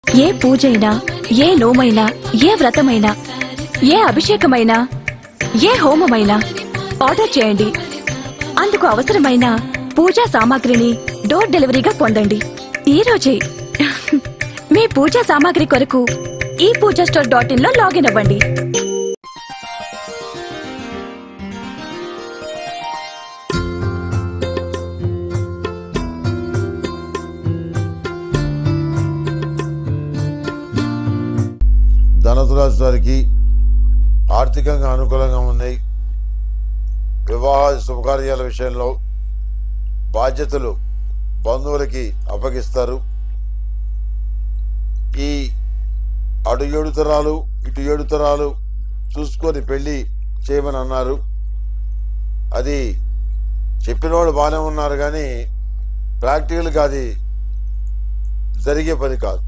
ఏ పూజైనా ఏ నోమైనా ఏ వ్రతమైనా ఏ అభిషేకమైనా ఏ హోమమైనా ఆర్డర్ చేయండి అందుకు అవసరమైన పూజా సామాగ్రిని డోర్ డెలివరీగా పొందండి ఈ రోజే మీ పూజా సామాగ్రి కొరకు ఈ పూజా స్టోర్ డాట్ ఇన్ లో లాగిన్ అవ్వండి ధనుసు రాశి వారికి ఆర్థికంగా అనుకూలంగా ఉన్నాయి వివాహ శుభకార్యాల విషయంలో బాధ్యతలు బంధువులకి అప్పగిస్తారు ఈ అటు ఏడు తరాలు ఇటు ఏడు తరాలు చూసుకొని పెళ్లి చేయమని అన్నారు అది చెప్పిన వాళ్ళు బాగానే ఉన్నారు కానీ ప్రాక్టికల్గా అది జరిగే పని కాదు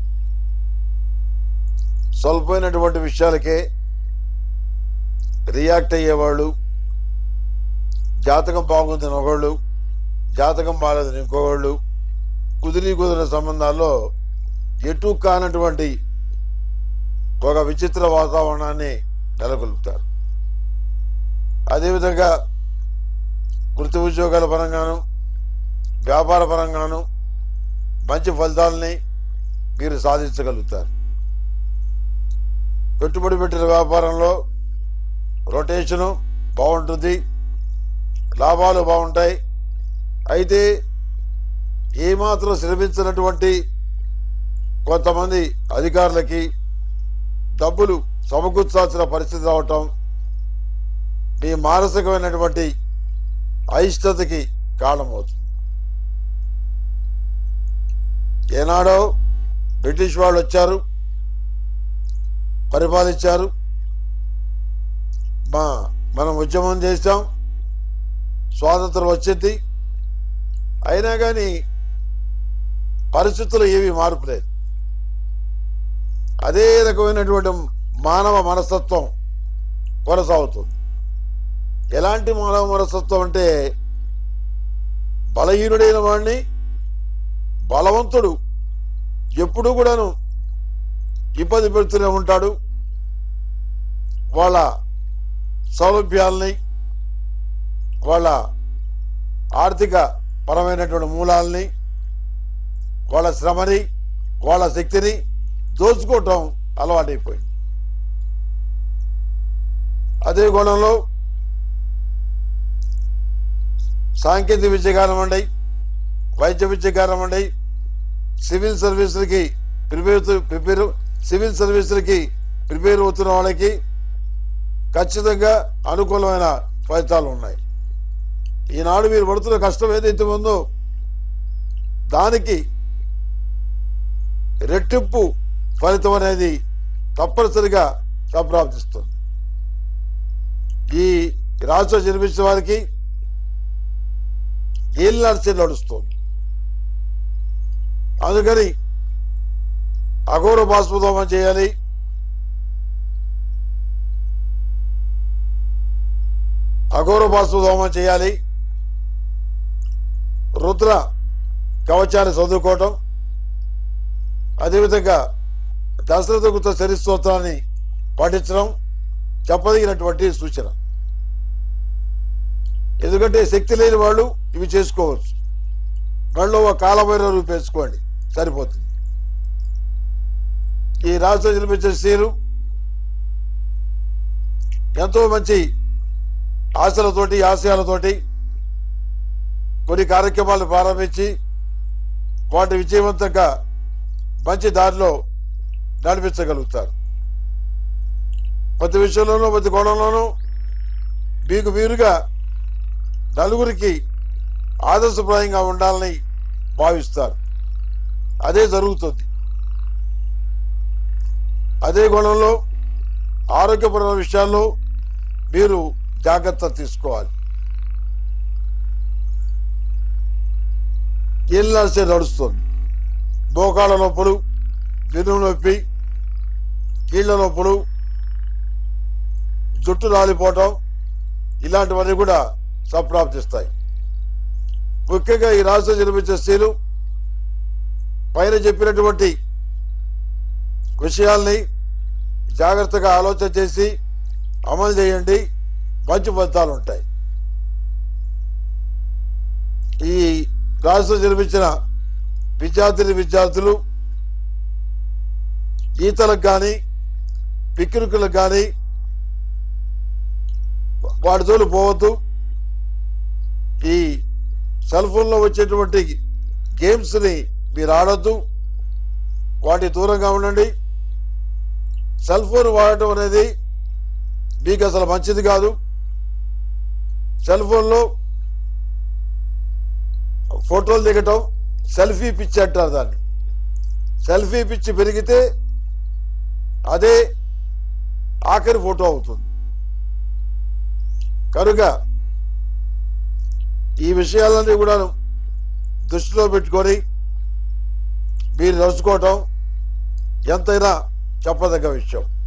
స్వల్పమైనటువంటి విషయాలకే రియాక్ట్ అయ్యేవాళ్ళు జాతకం బాగుందని ఒకళ్ళు జాతకం బాగాలేదని ఇంకోవాళ్ళు కుదిరి కుదిరిన సంబంధాల్లో ఎటు కానటువంటి ఒక విచిత్ర వాతావరణాన్ని నెలకొల్పుతారు అదేవిధంగా వృత్తి ఉద్యోగాల పరంగాను వ్యాపార పరంగాను మంచి ఫలితాలని మీరు సాధించగలుగుతారు పెట్టుబడి పెట్టిన వ్యాపారంలో రొటేషను బాగుంటుంది లాభాలు బాగుంటాయి అయితే ఏమాత్రం శ్రమించినటువంటి కొంతమంది అధికారులకి డబ్బులు సమకూర్చాల్సిన పరిస్థితి రావటం మీ మానసికమైనటువంటి అయిష్టతకి కారణమవుతుంది ఏనాడో బ్రిటిష్ వాళ్ళు వచ్చారు పరిపాలించారు మా మనం ఉద్యమం చేశాం స్వాతంత్రం వచ్చింది అయినా కానీ పరిస్థితులు ఏవి మార్పు లేదు అదే రకమైనటువంటి మానవ మనస్తత్వం కొనసాగుతుంది ఎలాంటి మానవ మనస్తత్వం అంటే బలహీనుడైన వాడిని బలవంతుడు ఎప్పుడూ కూడాను ఇబ్బంది పెడుతూనే ఉంటాడు వాళ్ళ సౌలభ్యాలని వాళ్ళ ఆర్థిక పరమైనటువంటి మూలాల్ని వాళ్ళ శ్రమని వాళ్ళ శక్తిని దోచుకోవటం అలవాటైపోయింది అదే కోణంలో సాంకేతిక విద్య కానివ్వండి వైద్య విద్య కానివ్వండి సివిల్ సర్వీసులకి ప్రిపేర్ ప్రిపేర్ సివిల్ సర్వీసులకి ప్రిపేర్ అవుతున్న వాళ్ళకి ఖచ్చితంగా అనుకూలమైన ఫలితాలు ఉన్నాయి ఈనాడు మీరు పడుతున్న కష్టం ఏదైతే ఉందో దానికి రెట్టింపు ఫలితం అనేది తప్పనిసరిగా సంప్రాప్తిస్తుంది ఈ రాష్ట్ర జన్మించిన వారికి ఏళ్ళాల్సి నడుస్తుంది అందుకని అఘోర బాష్పదోమం చేయాలి అఘోర బాష్పదోమం చేయాలి రుద్ర కవచాన్ని చదువుకోవటం అదేవిధంగా దశరథ గుప్త చరిస్తోత్రాన్ని పాటించడం చెప్పదగినటువంటి సూచన ఎందుకంటే శక్తి లేని వాళ్ళు ఇవి చేసుకోవచ్చు వాళ్ళు ఒక కాలభైరవ రూపేసుకోండి సరిపోతుంది ఈ రాష్ట్ర జన్మించే స్త్రీలు ఎంతో మంచి ఆశలతోటి ఆశయాలతోటి కొన్ని కార్యక్రమాలు ప్రారంభించి వాటి విజయవంతంగా మంచి దారిలో నడిపించగలుగుతారు ప్రతి విషయంలోనూ ప్రతి కోణంలోనూ మీకు మీరుగా నలుగురికి ఆదర్శప్రాయంగా ఉండాలని భావిస్తారు అదే జరుగుతుంది అదే కోణంలో ఆరోగ్యపరమైన విషయాల్లో మీరు జాగ్రత్త తీసుకోవాలి ఏళ్ళాల్సే నడుస్తుంది మోకాళ్ళ నొప్పులు వెన్ను నొప్పి కీళ్ళ నొప్పులు జుట్టు రాలిపోవటం ఇలాంటివన్నీ కూడా సంప్రాప్తిస్తాయి ముఖ్యంగా ఈ రాష్ట్రం జన్మించే స్త్రీలు పైన చెప్పినటువంటి విషయాల్ని జాగ్రత్తగా ఆలోచన చేసి అమలు చేయండి మంచి ఫలితాలు ఉంటాయి ఈ రాష్ట్రం జన్మించిన విద్యార్థిని విద్యార్థులు ఈతలకు కానీ పిక్నిక్లకు కానీ వాటితో పోవద్దు ఈ సెల్ ఫోన్లో వచ్చేటువంటి గేమ్స్ని మీరు ఆడొద్దు వాటి దూరంగా ఉండండి సెల్ ఫోన్ వాడటం అనేది మీకు అసలు మంచిది కాదు సెల్ ఫోన్లో ఫోటోలు దిగటం సెల్ఫీ పిచ్చి అంటారు దాన్ని సెల్ఫీ పిచ్చి పెరిగితే అదే ఆఖరి ఫోటో అవుతుంది కనుక ఈ విషయాలన్నీ కూడా దృష్టిలో పెట్టుకొని మీరు నడుచుకోవటం ఎంతైనా చెప్పదగ్గ విషయం